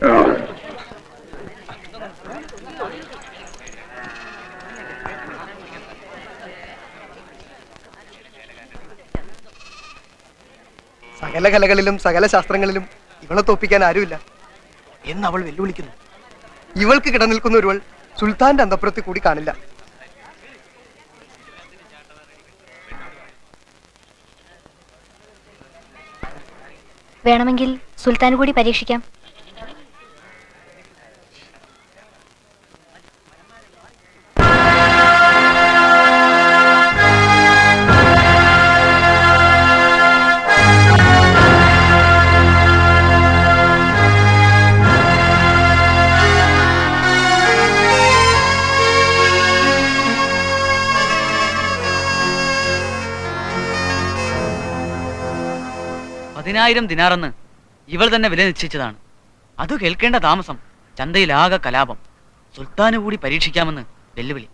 സകല കലകളിലും സകല ശാസ്ത്രങ്ങളിലും ഇവളെ തോപ്പിക്കാൻ ആരുമില്ല എന്ന് അവൾ വെല്ലുവിളിക്കുന്നു ഇവൾക്ക് കിടനിൽക്കുന്ന ഒരുവൾ സുൽത്താന്റെ അന്തപ്പുറത്ത് കൂടി കാണില്ല വേണമെങ്കിൽ സുൽത്താൻ കൂടി പരീക്ഷിക്കാം പതിനായിരം ദിനാറെന്ന് ഇവൾ തന്നെ വില നിശ്ചയിച്ചതാണ് അത് കേൾക്കേണ്ട താമസം ചന്തയിലാകെ കലാപം സുൽത്താന് കൂടി പരീക്ഷിക്കാമെന്ന് വെല്ലുവിളി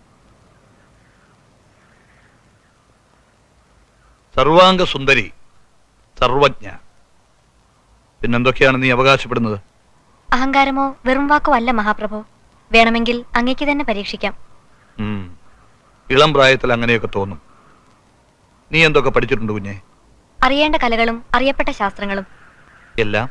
സർവാംഗ സുന്ദരി സർവജ്ഞ പിന്നെന്തൊക്കെയാണ് നീ അവകാശപ്പെടുന്നത് അഹങ്കാരമോ വെറും വാക്കോ അല്ല മഹാപ്രഭു വേണമെങ്കിൽ അങ്ങേക്ക് തന്നെ പരീക്ഷിക്കാം ഉം. ഇളം പ്രായത്തിൽ അങ്ങനെയൊക്കെ തോന്നും നീ എന്തൊക്കെ പഠിച്ചിട്ടുണ്ട് കുഞ്ഞെ അറിയേണ്ട കലകളും അറിയപ്പെട്ട ശാസ്ത്രങ്ങളും എല്ലാം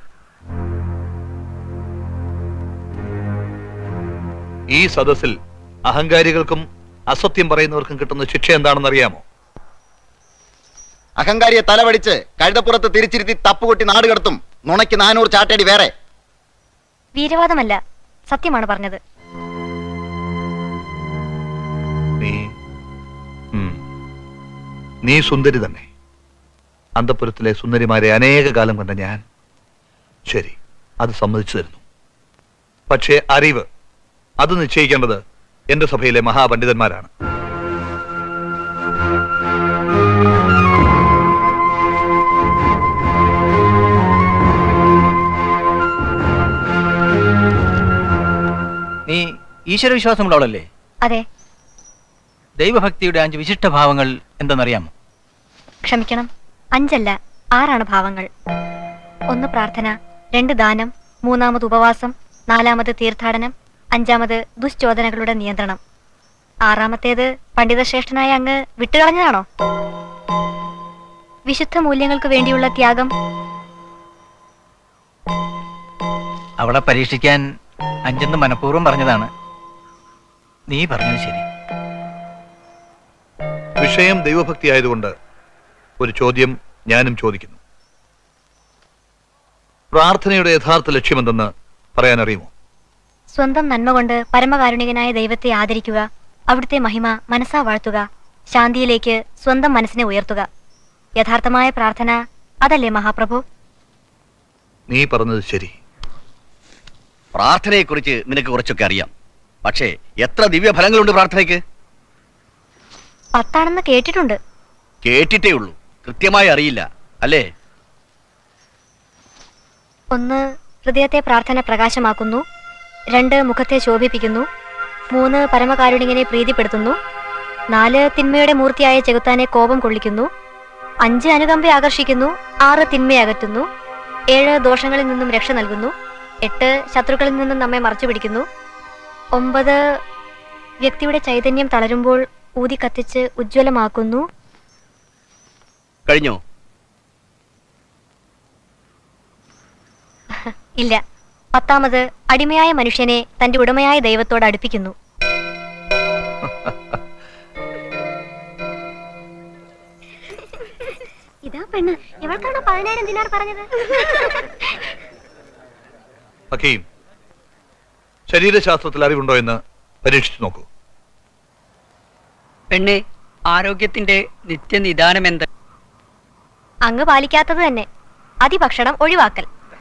ഈ സദസ്സിൽ അഹങ്കാരികൾക്കും അസത്യം പറയുന്നവർക്കും കിട്ടുന്ന ശിക്ഷ എന്താണെന്ന് അറിയാമോ അഹങ്കാരിയെ തലവടിച്ച് കഴുതപ്പുറത്ത് തിരിച്ചിരുത്തി തപ്പുകൊട്ടി നാട് കടത്തും നുണയ്ക്ക് നാനൂറ് ചാട്ടടി വേറെ വീരവാദമല്ല സത്യമാണ് പറഞ്ഞത് നീ ഉം. നീ സുന്ദരി തന്നെ അന്തപുരത്തിലെ സുന്ദരിമാരെ അനേക കാലം കണ്ട ഞാൻ ശരി അത് സമ്മതിച്ചു തരുന്നു പക്ഷേ അറിവ് അത് നിശ്ചയിക്കേണ്ടത് എന്റെ സഭയിലെ മഹാപണ്ഡിതന്മാരാണ് നീ ഈശ്വരവിശ്വാസമുള്ളവളല്ലേ അതെ ദൈവഭക്തിയുടെ അഞ്ച് വിശിഷ്ട ഭാവങ്ങൾ എന്തെന്നറിയാമോ ക്ഷമിക്കണം അഞ്ചല്ല ആറാണ് ഭാവങ്ങൾ ഒന്ന് പ്രാർത്ഥന രണ്ട് ദാനം മൂന്നാമത് ഉപവാസം നാലാമത് തീർത്ഥാടനം അഞ്ചാമത് ദുശ്ചോദനകളുടെ നിയന്ത്രണം ആറാമത്തേത് പണ്ഡിതശ്രേഷ്ഠനായ അങ്ങ് വിട്ടുകളഞ്ഞതാണോ വിശുദ്ധ മൂല്യങ്ങൾക്ക് വേണ്ടിയുള്ള ത്യാഗം അവളെ പരീക്ഷിക്കാൻ അഞ്ചെന്ന് മനഃപൂർവ്വം പറഞ്ഞതാണ് നീ പറഞ്ഞത് ശരി വിഷയം ദൈവഭക്തി ആയതുകൊണ്ട് ഒരു ചോദ്യം ഞാനും ചോദിക്കുന്നു പ്രാർത്ഥനയുടെ യഥാർത്ഥ ലക്ഷ്യമെന്തെന്ന് പറയാൻ അറിയുമോ സ്വന്തം നന്മ കൊണ്ട് പരമകാരുണികനായ ദൈവത്തെ ആദരിക്കുക അവിടുത്തെ മഹിമ മനസ്സാ വാഴ്ത്തുക ശാന്തിയിലേക്ക് സ്വന്തം മനസ്സിനെ ഉയർത്തുക യഥാർത്ഥമായ പ്രാർത്ഥന അതല്ലേ മഹാപ്രഭു നീ പറഞ്ഞത് ശരി പ്രാർത്ഥനയെക്കുറിച്ച് നിനക്ക് കുറച്ചൊക്കെ അറിയാം പക്ഷേ എത്ര ദിവ്യ ഫലങ്ങളുണ്ട് പ്രാർത്ഥനയ്ക്ക് പത്താണെന്ന് കേട്ടിട്ടുണ്ട് കേട്ടിട്ടേ ഉള്ളൂ കൃത്യമായി അറിയില്ല അല്ലേ ഒന്ന് ഹൃദയത്തെ പ്രാർത്ഥന പ്രകാശമാക്കുന്നു രണ്ട് മുഖത്തെ ശോഭിപ്പിക്കുന്നു മൂന്ന് പരമകാരുണികനെ പ്രീതിപ്പെടുത്തുന്നു നാല് തിന്മയുടെ മൂർത്തിയായ ചെകുത്താനെ കോപം കൊള്ളിക്കുന്നു അഞ്ച് അനുകമ്പ ആകർഷിക്കുന്നു ആറ് തിന്മയെ അകറ്റുന്നു ഏഴ് ദോഷങ്ങളിൽ നിന്നും രക്ഷ നൽകുന്നു എട്ട് ശത്രുക്കളിൽ നിന്നും നമ്മെ മറച്ചു പിടിക്കുന്നു ഒമ്പത് വ്യക്തിയുടെ ചൈതന്യം തളരുമ്പോൾ ഊതി കത്തിച്ച് ഉജ്ജ്വലമാക്കുന്നു കഴിഞ്ഞോ ഇല്ല പത്താമത് അടിമയായ മനുഷ്യനെ തന്റെ ഉടമയായ ദൈവത്തോട് അടുപ്പിക്കുന്നു ഇതാ പെണ്ണ് ഇവൾക്കാണോ പതിനായിരം ദിനാർ പറഞ്ഞത് ഹക്കീം ശരീരശാസ്ത്രത്തിൽ അറിവുണ്ടോ എന്ന് പരീക്ഷിച്ചു നോക്കൂ പെണ്ണെ ആരോഗ്യത്തിന്റെ നിത്യനിദാനം എന്ത് അങ്ങ് പാലിക്കാത്തത് തന്നെ അതിഭക്ഷണം ഒഴിവാക്കൽ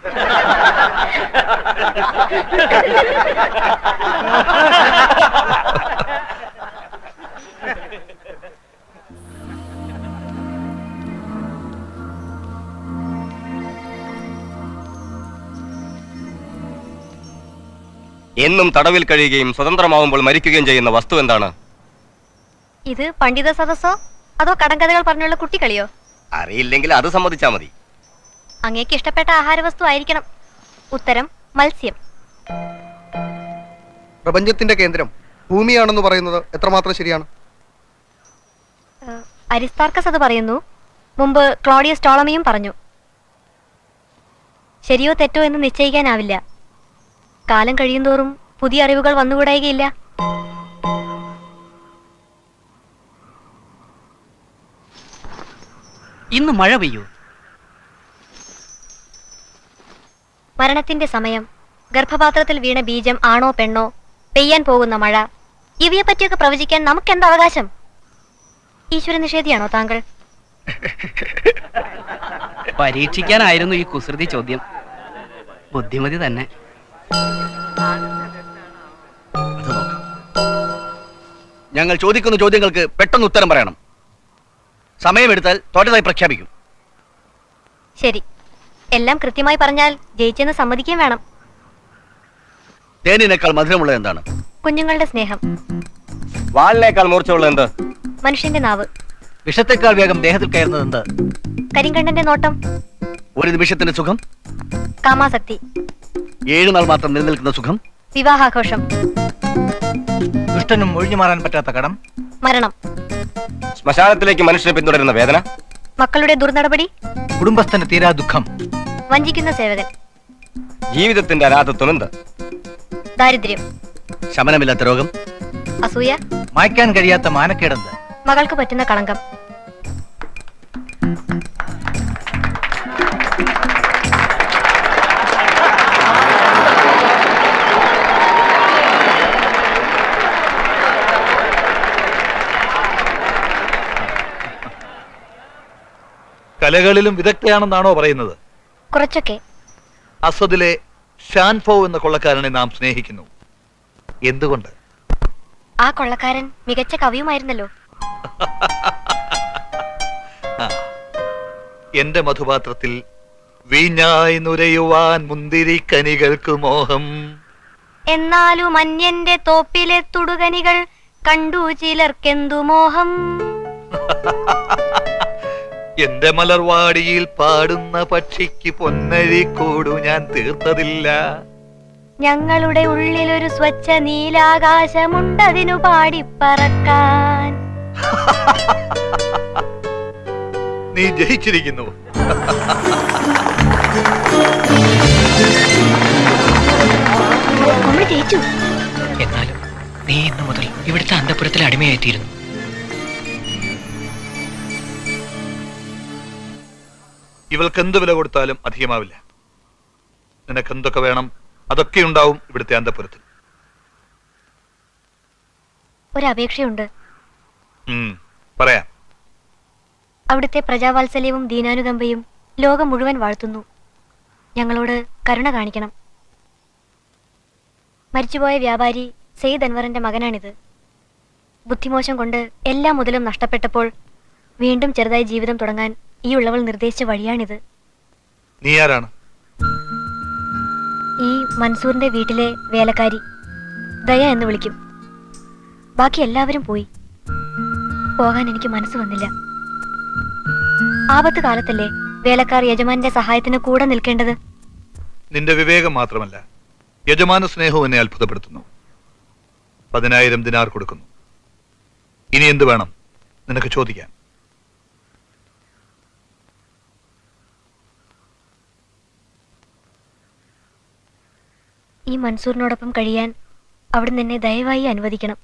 എന്നും തടവിൽ കഴിയുകയും സ്വതന്ത്രമാവുമ്പോൾ മരിക്കുകയും ചെയ്യുന്ന വസ്തു എന്താണ് ഇത് പണ്ഡിത സദസ്സോ അതോ കടങ്കഥകൾ പറഞ്ഞുള്ള കുട്ടിക്കളിയോ അറിയില്ലെങ്കിൽ അത് സമ്മതിച്ചാ മതി അങ്ങേക്ക് ഇഷ്ടപ്പെട്ട ആഹാരവസ്തു ആയിരിക്കണം ഉത്തരം മത്സ്യം പ്രപഞ്ചത്തിന്റെ കേന്ദ്രം ഭൂമിയാണെന്ന് പറയുന്നത് എത്രമാത്രം ശരിയാണ് ഏഹ്, അരിസ്താർക്കസ് അത് പറയുന്നു മുമ്പ് ക്ലോഡിയസ് ടോളമിയും പറഞ്ഞു ശരിയോ തെറ്റോ എന്ന് നിശ്ചയിക്കാനാവില്ല കാലം കഴിയുന്തോറും പുതിയ അറിവുകൾ വന്നുകൂടായികയില്ല ഇന്ന് മഴ പെയ്യൂ മരണത്തിന്റെ സമയം ഗർഭപാത്രത്തിൽ വീണ ബീജം ആണോ പെണ്ണോ പെയ്യാൻ പോകുന്ന മഴ ഇവയെ പറ്റിയൊക്കെ പ്രവചിക്കാൻ നമുക്കെന്ത് അവകാശം ഈശ്വര നിഷേധിയാണോ താങ്കൾ പരീക്ഷിക്കാനായിരുന്നു ഈ കുസൃതി ചോദ്യം ബുദ്ധിമതി തന്നെ അത് നോക്കാം ഞങ്ങൾ ചോദിക്കുന്ന ചോദ്യങ്ങൾക്ക് പെട്ടെന്ന് ഉത്തരം പറയണം സമയമെടുത്താൽ തോറ്റതായി പ്രഖ്യാപിക്കും ശരി എല്ലാം കൃത്യമായി പറഞ്ഞാൽ ജയിച്ചെന്ന് സമ്മതിക്കുകയും വേണം തേനിനേക്കാൾ മധുരമുള്ളത് എന്താണ് കുഞ്ഞുങ്ങളുടെ സ്നേഹം വാളിനേക്കാൾ മൂർച്ചയുള്ള എന്ത് മനുഷ്യന്റെ നാവ് വിഷത്തെക്കാൾ വേഗം ദേഹത്തിൽ കയറുന്നത് എന്ത് കരിങ്കണ്ണന്റെ നോട്ടം ഒരു നിമിഷത്തിന്റെ സുഖം കാമാസക്തി ഏഴു നാൾ മാത്രം നിലനിൽക്കുന്ന സുഖം വിവാഹാഘോഷം ദുഷ്ടനും ഒഴിഞ്ഞു മാറാൻ പറ്റാത്ത കടം മരണം ശ്മശാനത്തിലേക്ക് മനുഷ്യനെ പിന്തുടരുന്ന വേദന മക്കളുടെ ദുർനടപടി കുടുംബസ്ഥന് തീരാ ദുഃഖം വഞ്ചിക്കുന്ന സേവകൻ ജീവിതത്തിന്റെ അനാഥത്വം എന്ത് ദാരിദ്ര്യം ശമനമില്ലാത്ത രോഗം അസൂയ മായ്ക്കാൻ കഴിയാത്ത മാനക്കേടെന്ത് മകൾക്ക് പറ്റുന്ന കളങ്കം കലകളിലും വിദഗ്ധയാണെന്നാണോ പറയുന്നത് കുറച്ചൊക്കെ അസദിലെ ഷാൻഫോ എന്ന കൊള്ളക്കാരനെ നാം സ്നേഹിക്കുന്നു എന്തുകൊണ്ട് ആ കൊള്ളക്കാരൻ മികച്ച കവിയുമായിരുന്നല്ലോ എന്റെ മധുപാത്രത്തിൽ വീഞ്ഞായി നുരയുവാൻ മുന്തിരി കനികൾക്ക് മോഹം എന്നാലും അന്യന്റെ തോപ്പിലെ തുടുകനികൾ കണ്ടു ചിലർക്കെന്തു മോഹം എന്റെ മലർവാടിയിൽ പാടുന്ന പക്ഷിക്ക് പൊന്നഴി കൂടു ഞാൻ തീർത്തതില്ല ഞങ്ങളുടെ ഉള്ളിലൊരു സ്വച്ഛ നീലാകാശമുണ്ടതിനു പാടിപ്പറക്കാൻ നീ ജയിച്ചിരിക്കുന്നു നമ്മൾ ജയിച്ചു എന്നാലും നീ ഇന്നു മുതൽ ഇവിടുത്തെ അന്തപുരത്തിൽ അടിമയായിത്തീരുന്നു ഇവൾക്ക് എന്ത് വില കൊടുത്താലും അധികമാവില്ല നിനക്ക് എന്തൊക്കെ വേണം അതൊക്കെ ഉണ്ടാവും ഇവിടുത്തെ അന്തപുരത്തിൽ ഒരപേക്ഷയുണ്ട് ഉം, പറയാം അവിടുത്തെ പ്രജാവാത്സല്യവും ദീനാനുകമ്പയും ലോകം മുഴുവൻ വാഴ്ത്തുന്നു ഞങ്ങളോട് കരുണ കാണിക്കണം മരിച്ചുപോയ വ്യാപാരി സെയ്ദ് അൻവറിന്റെ മകനാണിത് ബുദ്ധിമോശം കൊണ്ട് എല്ലാ മുതലും നഷ്ടപ്പെട്ടപ്പോൾ വീണ്ടും ചെറുതായി ജീവിതം തുടങ്ങാൻ ഈ ഉള്ളവൾ നിർദ്ദേശിച്ച വഴിയാണിത് നീ ആരാണ് ഈ മൻസൂറിന്റെ വീട്ടിലെ വേലക്കാരി ദയ എന്ന് വിളിക്കും ബാക്കി എല്ലാവരും പോയി പോകാൻ എനിക്ക് മനസ്സ് വന്നില്ല ആപത്ത് കാലത്തല്ലേ വേലക്കാർ യജമാന്റെ സഹായത്തിന് കൂടെ നിൽക്കേണ്ടത് നിന്റെ വിവേകം മാത്രമല്ല യജമാന സ്നേഹവും എന്നെ അത്ഭുതപ്പെടുത്തുന്നു പതിനായിരം ദിനാർ കൊടുക്കുന്നു ഇനി എന്ത് വേണം നിനക്ക് ചോദിക്കാൻ ഈ മൻസൂറിനോടൊപ്പം കഴിയാൻ അവിടുന്ന് എന്നെ ദയവായി അനുവദിക്കണം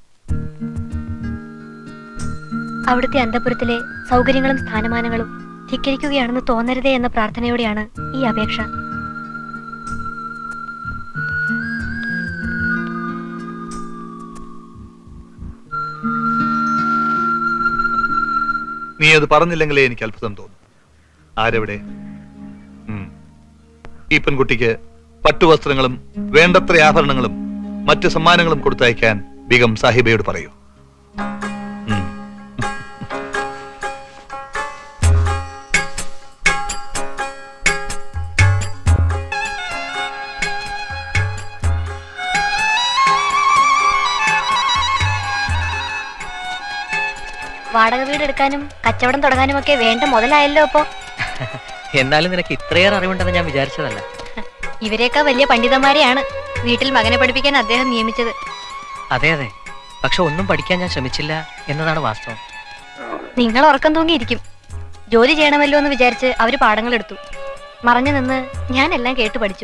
അവിടുത്തെ അന്തപുരത്തിലെ സൗകര്യങ്ങളും സ്ഥാനമാനങ്ങളും ധിക്കരിക്കുകയാണെന്ന് തോന്നരുതേ എന്ന പ്രാർത്ഥനയോടെയാണ് ഈ അപേക്ഷ നീ അത് പറഞ്ഞില്ലെങ്കിലേ എനിക്ക് അത്ഭുതം തോന്നും ആരെവിടെ ഉം. ഈ പെൺകുട്ടിക്ക് പട്ടുവസ്ത്രങ്ങളും വേണ്ടത്ര ആഭരണങ്ങളും മറ്റു സമ്മാനങ്ങളും കൊടുത്തയക്കാൻ ബീഗം സാഹിബയോട് പറയൂ ഉം. വാടക വീട് എടുക്കാനും കച്ചവടം തുടങ്ങാനും ഒക്കെ വേണ്ട മുതലായല്ലോ അപ്പോ എന്നാലും നിനക്ക് ഇത്രയേറെ അറിവുണ്ടെന്ന് ഞാൻ വിചാരിച്ചതല്ല ഇവരെയൊക്കെ വലിയ പണ്ഡിതന്മാരെയാണ് വീട്ടിൽ മകനെ പഠിപ്പിക്കാൻ അദ്ദേഹം നിയമിച്ചത് അതെ അതെ പക്ഷെ ഒന്നും പഠിക്കാൻ ഞാൻ ശ്രമിച്ചില്ല എന്നതാണ് വാസ്തവം നിങ്ങൾ ഉറക്കം തൂങ്ങിയിരിക്കും ജോലി ചെയ്യണമല്ലോ എന്ന് വിചാരിച്ച് അവര് പാഠങ്ങൾ എടുത്തു മറഞ്ഞു നിന്ന് ഞാൻ എല്ലാം കേട്ടു പഠിച്ചു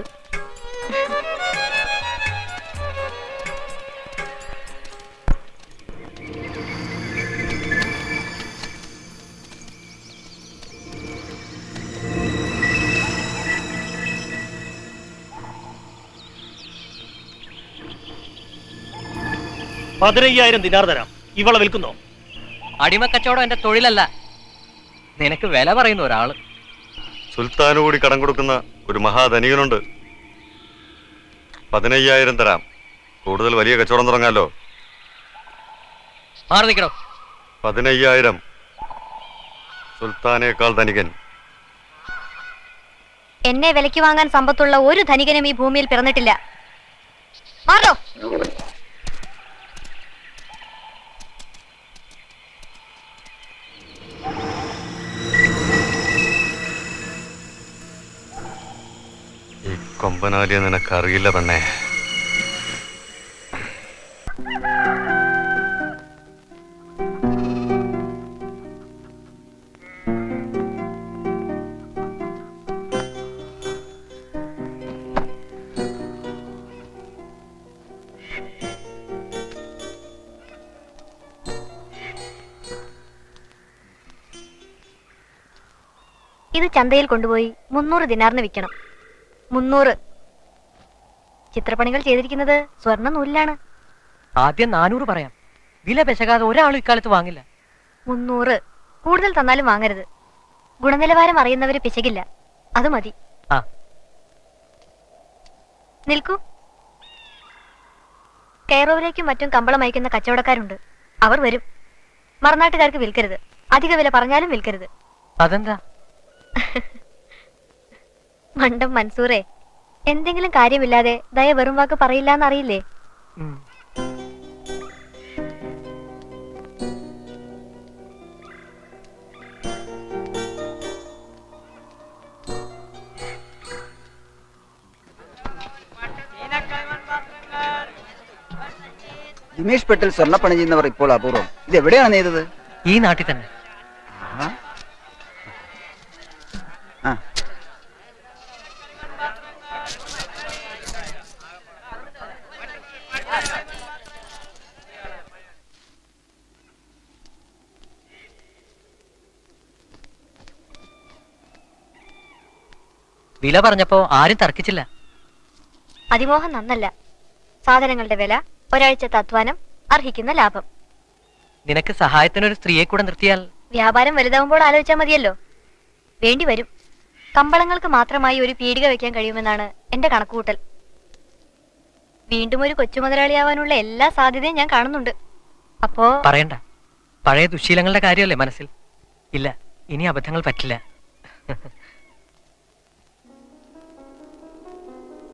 പതിനയ്യായിരം ദിനാർ തരാം ഇവളെ വിൽക്കുന്നോ അടിമക്കച്ചവടം എന്റെ തൊഴിലല്ല നിനക്ക് വില പറയുന്ന ഒരാള് സുൽത്താനു കൂടി കടം കൊടുക്കുന്ന ഒരു മഹാധനികനുണ്ട് പതിനയ്യായിരം തരാം കൂടുതൽ വലിയ കച്ചവടം തുടങ്ങാലോ മാറി നിൽക്കണോ പതിനയ്യായിരം സുൽത്താനേക്കാൾ ധനികൻ എന്നെ വിലയ്ക്ക് വാങ്ങാൻ സമ്പത്തുള്ള ഒരു ധനികനും ഈ ഭൂമിയിൽ പിറന്നിട്ടില്ല മാറോ ഈ കൊമ്പനാലിയെ നിനക്കറിയില്ല പെണ്ണേ ഇത് ചന്തയിൽ കൊണ്ടുപോയി മുന്നൂറ് ദിനാറിന് വിൽക്കണം മുന്നൂറ് ചിത്രപ്പണികൾ ചെയ്തിരിക്കുന്നത് സ്വർണ്ണ നൂലിലാണ് ആദ്യം നാനൂറ് പറയാം വില പെശകാതെ ഒരാളും ഇക്കാലത്ത് വാങ്ങില്ല മുന്നൂറ് കൂടുതൽ തന്നാലും വാങ്ങരുത് ഗുണനിലവാരം അറിയുന്നവര് പിശകില്ല അത് മതി ആ. നിൽക്കൂ കെയറോവിലേക്കും മറ്റും കമ്പളം അയക്കുന്ന കച്ചവടക്കാരുണ്ട് അവർ വരും മറുനാട്ടുകാർക്ക് വിൽക്കരുത് അധിക വില പറഞ്ഞാലും വിൽക്കരുത് അതെന്താ മണ്ടം മൻസൂറേ എന്തെങ്കിലും കാര്യമില്ലാതെ ദയ വെറും വാക്ക് പറയില്ല എന്നറിയില്ലേ ഉം. ജിമേഷ് പെട്ടിൽ സ്വർണ്ണപ്പണി ചെയ്യുന്നവർ ഇപ്പോൾ അപൂർവം ഇത് എവിടെയാണ് നെയ്തത് ഈ നാട്ടിൽ തന്നെ ആ. ആ വില പറഞ്ഞപ്പോ ആരും തർക്കിച്ചില്ല അതിമോഹം നന്നല്ല സാധനങ്ങളുടെ വില ഒരാഴ്ചത്തെ അധ്വാനം അർഹിക്കുന്ന ലാഭം നിനക്ക് സഹായത്തിനൊരു സ്ത്രീയെ കൂടെ നിർത്തിയാൽ വ്യാപാരം വലുതാവുമ്പോൾ ആലോചിച്ചാൽ മതിയല്ലോ വേണ്ടി വരും കമ്പളങ്ങൾക്ക് മാത്രമായി ഒരു പീടിക വെക്കാൻ കഴിയുമെന്നാണ് എന്റെ കണക്കുകൂട്ടൽ വീണ്ടും ഒരു കൊച്ചു മുതലാളിയാവാനുള്ള എല്ലാ സാധ്യതയും ഞാൻ കാണുന്നുണ്ട് അപ്പോ പറയണ്ട പഴയ ദുശീലങ്ങളുടെ കാര്യമല്ലേ മനസ്സിൽ ഇല്ല ഇനി അബദ്ധങ്ങൾ പറ്റില്ല